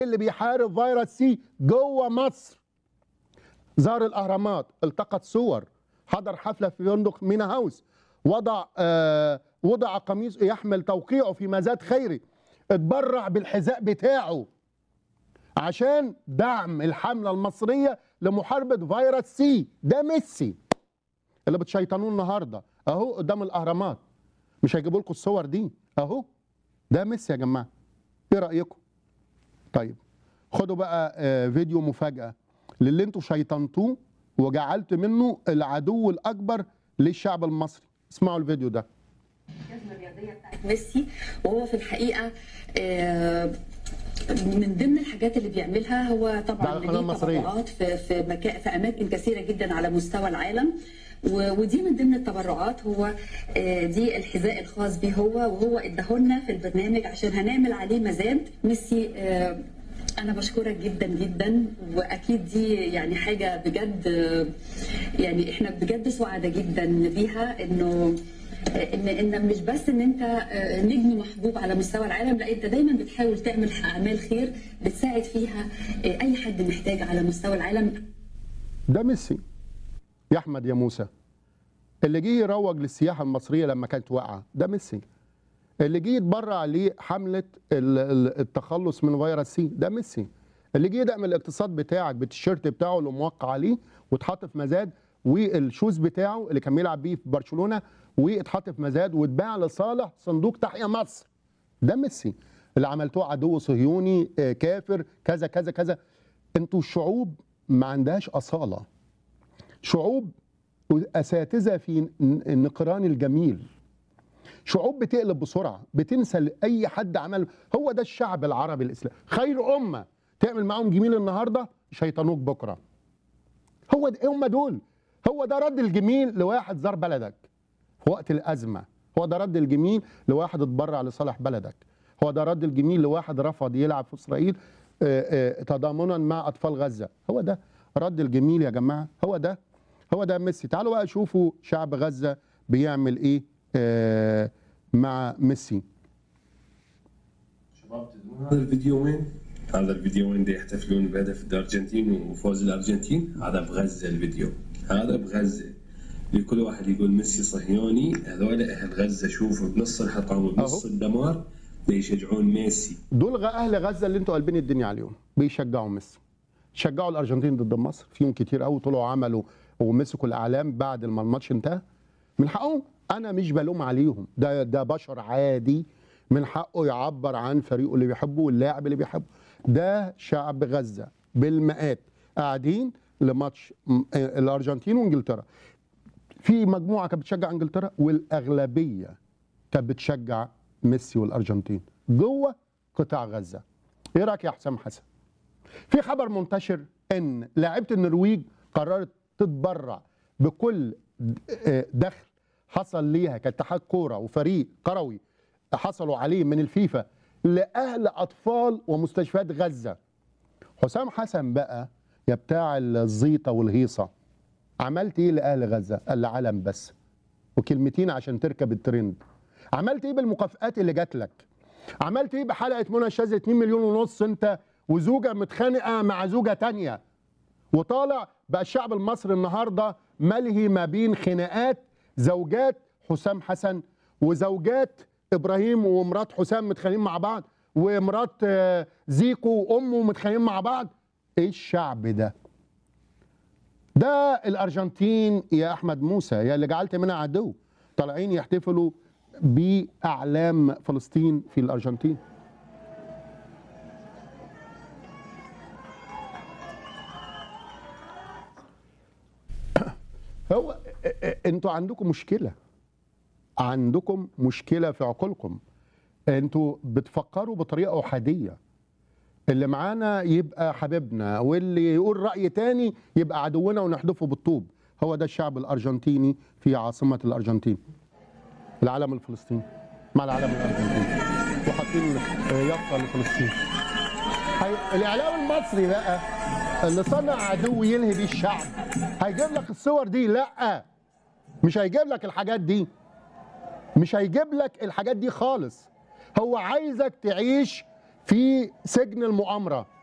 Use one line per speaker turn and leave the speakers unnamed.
اللي بيحارب فيروس سي جوه مصر زار الاهرامات التقط صور حضر حفله في فندق مينا هاوس وضع آه وضع قميص يحمل توقيعه في مزاد خيري اتبرع بالحذاء بتاعه عشان دعم الحمله المصريه لمحاربه فيروس سي ده ميسي اللي بتشيطنوه النهارده اهو قدام الاهرامات مش هيجيبوا لكم الصور دي اهو ده ميسي يا جماعه ايه رايكم طيب خدوا بقى آه، فيديو مفاجاه للي انتوا شيطنتوه وجعلت منه العدو الاكبر للشعب المصري اسمعوا الفيديو ده
الجزمه الرياضيه بتاعت ميسي وهو في الحقيقه آه، من ضمن الحاجات اللي بيعملها هو
ده
طبعا
على القناة
ليه
المصرية.
تبرعات في في مكان في اماكن كثيره جدا على مستوى العالم و- ودي من ضمن التبرعات هو آه، دي الحذاء الخاص بيه هو وهو اداهولنا في البرنامج عشان هنعمل عليه مزاد ميسي آه، انا بشكرك جدا جدا واكيد دي يعني حاجه بجد آه، يعني احنا بجد سعداء جدا بيها انه ان ان مش بس ان انت آه، نجم محبوب على مستوى العالم لا انت دايما بتحاول تعمل اعمال خير بتساعد فيها آه، اي حد محتاج على مستوى العالم
ده ميسي يا احمد يا موسى اللي جه يروج للسياحه المصريه لما كانت واقعه ده ميسي اللي جه يتبرع لحمله ال- ال- التخلص من فيروس سي ده ميسي اللي جه يدعم الاقتصاد بتاعك بالتيشيرت بتاعه اللي موقع عليه واتحط في مزاد والشوز بتاعه اللي كان بيلعب بيه في برشلونه واتحط في مزاد واتباع لصالح صندوق تحيا مصر ده ميسي اللي عملتوه عدو صهيوني آه، كافر كذا كذا كذا انتوا الشعوب ما عندهاش اصاله شعوب اساتذه في ن- نقران الجميل شعوب بتقلب بسرعه بتنسى اي حد عمل هو ده الشعب العربي الاسلامي خير امه تعمل معاهم جميل النهارده شيطانوك بكره هو ده هم دول هو ده رد الجميل لواحد زار بلدك في وقت الازمه هو ده رد الجميل لواحد اتبرع لصالح بلدك هو ده رد الجميل لواحد رفض يلعب في اسرائيل آه، آه، تضامنا مع اطفال غزه هو ده رد الجميل يا جماعه هو ده هو ده ميسي تعالوا بقى شوفوا شعب غزه بيعمل ايه آه، مع ميسي
شباب تدرون هذا الفيديو وين؟ هذا الفيديو وين دي يحتفلون بهدف الارجنتين وفوز الارجنتين هذا بغزه الفيديو هذا بغزه لكل واحد يقول ميسي صهيوني هذول اهل غزه شوفوا بنص الحطام وبنص
أهو.
الدمار بيشجعون ميسي
دول غ- اهل غزه اللي انتوا قلبين الدنيا عليهم بيشجعوا ميسي شجعوا الارجنتين ضد مصر فيهم كتير قوي طلعوا عملوا ومسكوا الاعلام بعد ما الماتش انتهى من حقهم انا مش بلوم عليهم ده ده بشر عادي من حقه يعبر عن فريقه اللي بيحبه واللاعب اللي بيحبه ده شعب غزه بالمئات قاعدين لماتش م- آه، الارجنتين وانجلترا في مجموعه كانت بتشجع انجلترا والاغلبيه كانت بتشجع ميسي والارجنتين جوه قطاع غزه ايه رايك يا حسام حسن في خبر منتشر ان لاعيبه النرويج قررت تتبرع بكل د- آه، دخل حصل ليها كاتحاد كوره وفريق كروي حصلوا عليه من الفيفا لاهل اطفال ومستشفيات غزه حسام حسن بقى يا بتاع الزيطه والهيصه عملت ايه لاهل غزه قال لي علم بس وكلمتين عشان تركب الترند عملت ايه بالمكافآت اللي جات لك عملت ايه بحلقه منى الشاذلي 2 مليون ونص انت وزوجه متخانقه مع زوجه تانية وطالع بقى الشعب المصري النهارده ملهي ما بين خناقات زوجات حسام حسن وزوجات ابراهيم ومرات حسام متخانقين مع بعض ومرات آه، زيكو وامه متخانقين مع بعض ايه الشعب ده ده الارجنتين يا احمد موسى يا اللي جعلت منها عدو طالعين يحتفلوا باعلام فلسطين في الارجنتين هو انتوا عندكم مشكله عندكم مشكله في عقولكم انتوا بتفكروا بطريقه احاديه اللي معانا يبقى حبيبنا واللي يقول راي تاني يبقى عدونا ونحدفه بالطوب هو ده الشعب الارجنتيني في عاصمه الارجنتين العلم الفلسطيني مع العلم الارجنتيني وحاطين يافطه لفلسطين هي- الاعلام المصري بقى اللي صنع عدو ينهي بيه الشعب هيجيب لك الصور دي لا مش هيجيب لك الحاجات دي مش هيجيب لك الحاجات دي خالص هو عايزك تعيش في سجن المؤامره